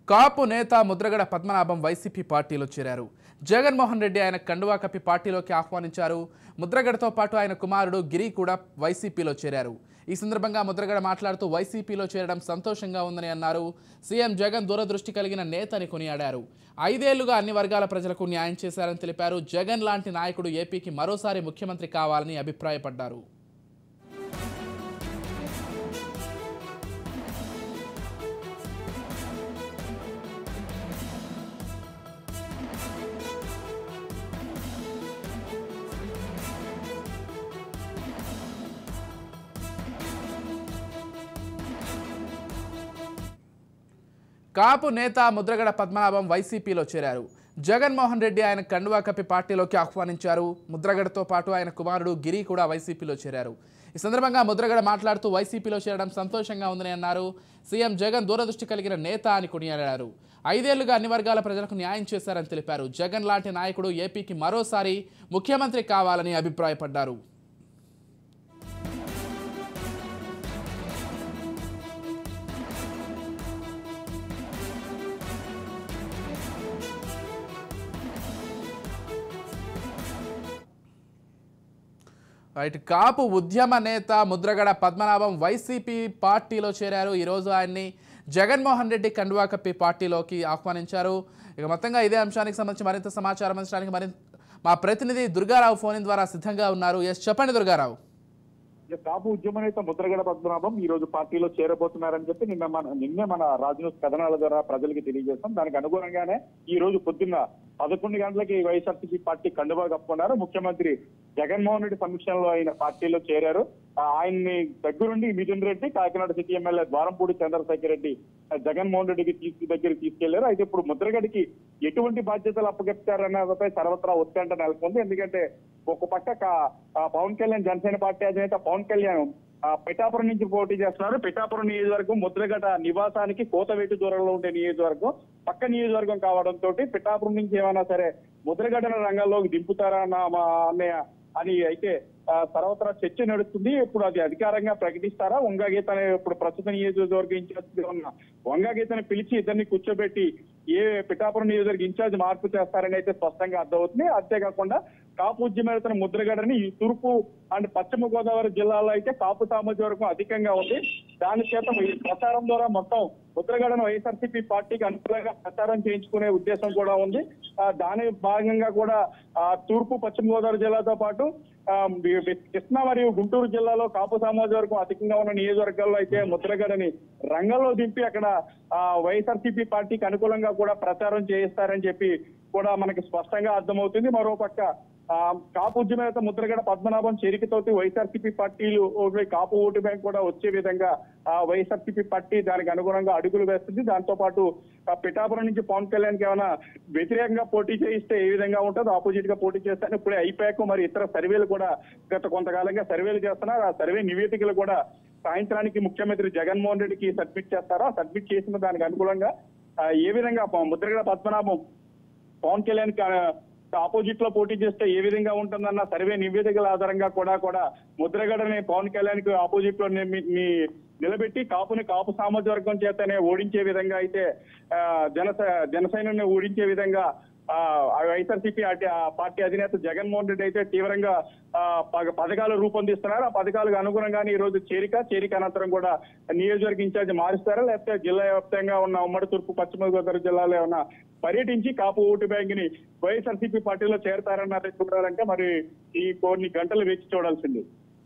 కాపు నేత ముద్రగడ పద్మనాభం వైసీపీ పార్టీలో చేరారు జగన్మోహన్ రెడ్డి ఆయన కండువా కప్పి పార్టీలోకి ఆహ్వానించారు ముద్రగడతో పాటు ఆయన కుమారుడు గిరి కూడా వైసీపీలో చేరారు ఈ సందర్భంగా ముద్రగడ మాట్లాడుతూ వైసీపీలో చేరడం సంతోషంగా ఉందని అన్నారు సీఎం జగన్ దూరదృష్టి కలిగిన నేతని కొనియాడారు ఐదేళ్లుగా అన్ని వర్గాల ప్రజలకు న్యాయం చేశారని తెలిపారు జగన్ లాంటి నాయకుడు ఏపీకి మరోసారి ముఖ్యమంత్రి కావాలని అభిప్రాయపడ్డారు కాపు నేత ముద్రగడ పద్మనాభం వైసీపీలో చేరారు జగన్మోహన్ రెడ్డి ఆయన కండువా కప్పి పార్టీలోకి ఆహ్వానించారు ముద్రగడతో పాటు ఆయన కుమారుడు గిరి కూడా వైసీపీలో చేరారు ఈ సందర్భంగా ముద్రగడ మాట్లాడుతూ వైసీపీలో చేరడం సంతోషంగా ఉందని అన్నారు సీఎం జగన్ దూరదృష్టి కలిగిన నేత అని కొనియాడారు ఐదేళ్లుగా అన్ని వర్గాల ప్రజలకు న్యాయం చేశారని తెలిపారు జగన్ లాంటి నాయకుడు ఏపీకి మరోసారి ముఖ్యమంత్రి కావాలని అభిప్రాయపడ్డారు రైట్ కాపు ఉద్యమ నేత ముద్రగడ పద్మనాభం వైసీపీ పార్టీలో చేరారు ఈరోజు ఆయన్ని జగన్మోహన్ రెడ్డి కండువా కప్పి పార్టీలోకి ఆహ్వానించారు ఇక మొత్తంగా ఇదే అంశానికి సంబంధించి మరింత సమాచారం అందించడానికి మరింత మా ప్రతినిధి దుర్గారావు ఫోన్ ఇన్ ద్వారా సిద్ధంగా ఉన్నారు ఎస్ చెప్పండి దుర్గారావు ఇక కాపు ఉద్యమ నేత ముద్రగడ పద్మనాభం ఈ రోజు పార్టీలో చేరబోతున్నారని చెప్పి నిన్న మన నిన్నే మన రాజనూస్ కథనాల ద్వారా ప్రజలకి తెలియజేస్తాం దానికి అనుగుణంగానే ఈ రోజు పొద్దున్న పదకొండు గంటలకి వైఎస్ఆర్సీపీ పార్టీ కండువా కప్పుకున్నారు ముఖ్యమంత్రి జగన్మోహన్ రెడ్డి సమక్షంలో ఆయన పార్టీలో చేరారు ఆ, ఆయన్ని దగ్గరుండి మిథున్ రెడ్డి కాకినాడ సిటీ ఎమ్మెల్యే ద్వారంపూడి చంద్రశేఖర్ రెడ్డి ఆ, జగన్మోహన్ రెడ్డికి తీసుకు దగ్గరికి తీసుకెళ్లారు అయితే ఇప్పుడు ముద్రగడికి ఎటువంటి బాధ్యతలు అప్పగెప్తారన్నదాపై సర్వత్రా ఉత్కంఠ నెలకొంది ఎందుకంటే ఒక పక్క కా- ఆ, పవన్ కళ్యాణ్ జనసేన పార్టీ అధినేత పవన్ కళ్యాణ్ ఆ, పిఠాపురం నుంచి పోటీ చేస్తున్నారు పిఠాపురం నియోజకవర్గం ముద్రగడ నివాసానికి కోతవేటు దూరంలో ఉండే నియోజకవర్గం పక్క నియోజకవర్గం కావడంతో పిఠాపురం నుంచి ఏమైనా సరే ముద్రగడన రంగంలోకి దింపుతారా అన్న మా అన్నయ్య అని అయితే ఆ, సర్వత్రా చర్చ నడుస్తుంది ఇప్పుడు అది అధికారంగా ప్రకటిస్తారా వంగగీతని ఇప్పుడు ప్రస్తుత నియోజకవర్గ ఇన్ఛార్జ్ ఉన్న వంగగీతని పిలిచి ఇద్దరిని కూర్చోబెట్టి ఏ పిఠాపురం నియోజకవర్గ ఇన్ఛార్జ్ మార్పు చేస్తారని అయితే స్పష్టంగా అర్థమవుతుంది అంతేకాకుండా కాపు ఉద్యమేతన ముద్రగడని ఈ తూర్పు అండ్ పశ్చిమ గోదావరి జిల్లాలో అయితే కాపు సామాజిక వర్గం అధికంగా ఉంది దాని చేత ఈ ప్రచారం ద్వారా మొత్తం ముద్రగడను వైఎస్ఆర్సీపీ పార్టీకి అనుకూలంగా ప్రచారం చేయించుకునే ఉద్దేశం కూడా ఉంది ఆ, దాని భాగంగా కూడా ఆ, తూర్పు పశ్చిమ గోదావరి జిల్లాతో పాటు ఆ, వి- వి- కృష్ణా మరియు గుంటూరు జిల్లాలో కాపు సామాజిక వర్గం అధికంగా ఉన్న నియోజకవర్గాల్లో అయితే ముద్రగడని రంగంలో దింపి అక్కడ ఆ, వైఎస్ఆర్సీపీ పార్టీకి అనుకూలంగా కూడా ప్రచారం చేయిస్తారని చెప్పి కూడా మనకి స్పష్టంగా అర్థమవుతుంది మరోపక్క ఆ, కాపు ఉద్యమేత ముద్రగడ పద్మనాభం చేరికతోటి వైఎస్ఆర్సీపీ పార్టీలు ఓటు కాపు ఓటు బ్యాంక్ కూడా వచ్చే విధంగా ఆ వైఎస్ఆర్సీపీ పార్టీ దానికి అనుగుణంగా అడుగులు వేస్తుంది దాంతో పాటు ఆ పిఠాపురం నుంచి పవన్ కళ్యాణ్ కి ఏమైనా వ్యతిరేకంగా పోటీ చేయిస్తే ఏ విధంగా ఉంటుందో ఆపోజిట్ గా పోటీ చేస్తాను ఇప్పుడే అయిపోయాక మరి ఇతర సర్వేలు కూడా గత కొంతకాలంగా సర్వేలు చేస్తున్నారు ఆ సర్వే నివేదికలు కూడా సాయంత్రానికి ముఖ్యమంత్రి జగన్మోహన్ రెడ్డికి సబ్మిట్ చేస్తారా సబ్మిట్ చేసిన దానికి అనుకూలంగా ఆ, ఏ విధంగా ప- ముద్రగడ పద్మనాభం పవన్ కళ్యాణ్ ఆపోజిట్ లో పోటీ చేస్తే ఏ విధంగా ఉంటుందన్న సర్వే నివేదికల ఆధారంగా కూడా కూడా ముద్రగడని పవన్ కళ్యాణ్ కి ఆపోజిట్ లో ని- ని- నిలబెట్టి కాపుని కాపు సామాజిక వర్గం చేతనే ఓడించే విధంగా అయితే ఆ, జనస జనసైన్యాన్ని ఓడించే విధంగా ఆ వైఎస్ఆర్సీపీ అటి- ఆ పార్టీ అధినేత జగన్మోహన్ రెడ్డి అయితే తీవ్రంగా ఆ, పగ- పథకాలు రూపొందిస్తున్నారు ఆ పథకాలకు అనుగుణంగానే ఈ రోజు చేరిక చేరిక అనంతరం కూడా నియోజకవర్గ ఇన్ఛార్జ్ మారుస్తారా లేకపోతే జిల్లా వ్యాప్తంగా ఉన్న ఉమ్మడి తూర్పు పశ్చిమ గోదావరి జిల్లాలో ఉన్న పర్యటించి కాపు ఓటు బ్యాంక్ ని వైఎస్ఆర్సీపీ పార్టీలో చేరతారన్నది చూడాలంటే మరి ఈ కొన్ని గంటలు వేచి చూడాల్సింది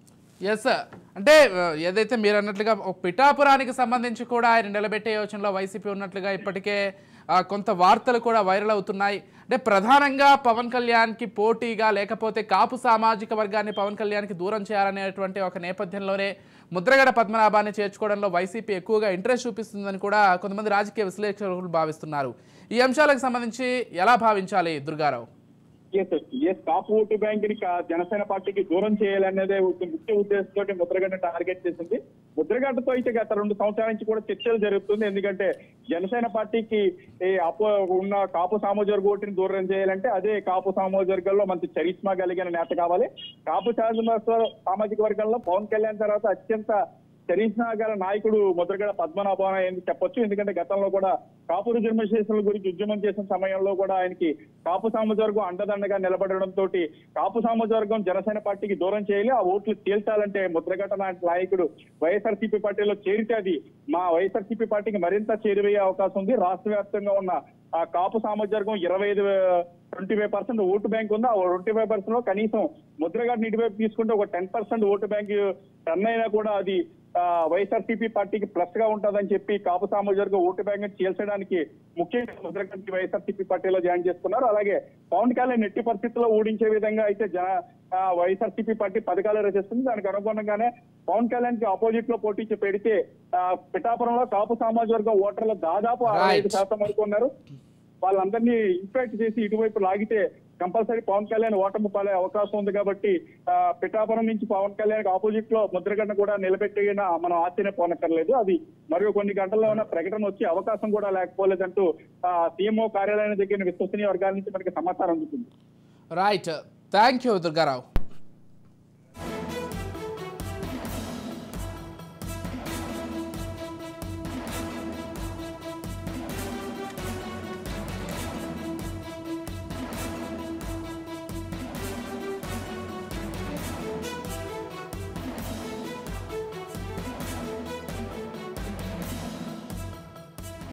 ఎస్ సార్ అంటే ఆ, ఏదైతే మీరు అన్నట్లుగా ఒక పిఠాపురానికి సంబంధించి కూడా ఆయన నిలబెట్టే యోచనలో వైసీపీ ఉన్నట్లుగా ఇప్పటికే ఆ, కొంత వార్తలు కూడా వైరల్ అవుతున్నాయి అంటే ప్రధానంగా పవన్ కళ్యాణ్కి పోటీగా లేకపోతే కాపు సామాజిక వర్గాన్ని పవన్ కళ్యాణ్కి దూరం చేయాలనేటువంటి ఒక నేపథ్యంలోనే ముద్రగడ పద్మనాభాన్ని చేర్చుకోవడంలో వైసీపీ ఎక్కువగా ఇంట్రెస్ట్ చూపిస్తుందని కూడా కొంతమంది రాజకీయ విశ్లేషకులు భావిస్తున్నారు ఈ అంశాలకు సంబంధించి ఎలా భావించాలి Durgarao yes yes Kapu vote bank ని కా- జనసేన పార్టీకి దూరం చేయాలనేదే ఒక ముఖ్య ఉద్దేశంతో ముద్రగడ్డ టార్గెట్ చేసింది ముద్రగడ్డతో అయితే గత రెండు సంవత్సరాల నుంచి కూడా చర్చలు జరుగుతుంది ఎందుకంటే జనసేన పార్టీకి ఈ అపో ఉన్న కాపు సామాజిక వర్గ ఓటుని దూరం చేయాలంటే అదే కాపు సామాజిక వర్గంలో మంచి చరిష్మా కలిగిన నేత కావాలి కాపు సామాజిక సామాజిక వర్గంలో పవన్ కళ్యాణ్ తర్వాత అత్యంత చరిష్మా గల నాయకుడు ముద్రగడ పద్మనాభం అని చెప్పొచ్చు ఎందుకంటే గతంలో కూడా కాపు రిజర్వేషన్ల గురించి ఉద్యమం చేసిన సమయంలో కూడా ఆయనకి కాపు సామాజిక అండదండగా నిలబడడంతో కాపు సామాజిక జనసేన పార్టీకి దూరం చేయాలి ఆ ఓట్లు తేల్చాలంటే ముద్రగడ లాంటి నాయకుడు వైఎస్ఆర్సీపీ పార్టీలో చేరితే అది మా వైఎస్ఆర్సీపీ పార్టీకి మరింత చేరువయ్యే అవకాశం ఉంది రాష్ట్ర వ్యాప్తంగా ఉన్న ఆ కాపు సామాజికవర్గం ఇరవై ఐదు twenty five percent vote bank ఉంది ఆ ట్వంటీ ఫైవ్ పర్సెంట్ లో కనీసం ముద్రగడ ఇటువైపు తీసుకుంటే ఒక ten percent vote bank turn అయినా కూడా అది ఆ, వైఎస్ఆర్సీపీ పార్టీకి ప్లస్ గా ఉంటుందని చెప్పి కాపు సామాజిక ఓటు బ్యాంక్ చేల్చడానికి ముఖ్యంగా ముద్రగడ్డి వైఎస్ఆర్సీపీ పార్టీలో జాయిన్ చేసుకున్నారు అలాగే పవన్ కళ్యాణ్ ఎట్టి పరిస్థితుల్లో ఓడించే విధంగా అయితే జన ఆ, వైఎస్ఆర్సీపీ పార్టీ పథకాలు రచిస్తుంది దానికి అనుగుణంగానే పవన్ కళ్యాణ్ కి ఆపోజిట్ లో పోటీ చే- పెడితే ఆ, పిఠాపురంలో కాపు సామాజిక వర్గం ఓటర్లు దాదాపు అరవై ఐదు Right. శాతం వరకు ఉన్నారు వాళ్ళందరినీ ఇంపాక్ట్ చేసి ఇటువైపు లాగితే కంపల్సరీ పవన్ కళ్యాణ్ ఓటమి పాలే అవకాశం ఉంది కాబట్టి ఆ, పిఠాపురం నుంచి పవన్ కళ్యాణ్ ఆపోజిట్ లో ముద్రగడ్డ కూడా నిలబెట్టిన మనం ఆశ్చర్యపోనక్కర్లేదు అది మరియు కొన్ని గంటల్లో ఉన్న ప్రకటన వచ్చే అవకాశం కూడా లేకపోలేదంటూ సీఎంఓ కార్యాలయం దగ్గర విశ్వసనీయ వర్గాల నుంచి మనకి సమాచారం అందుతుంది రైట్ థ్యాంక్ యూ దుర్గారావు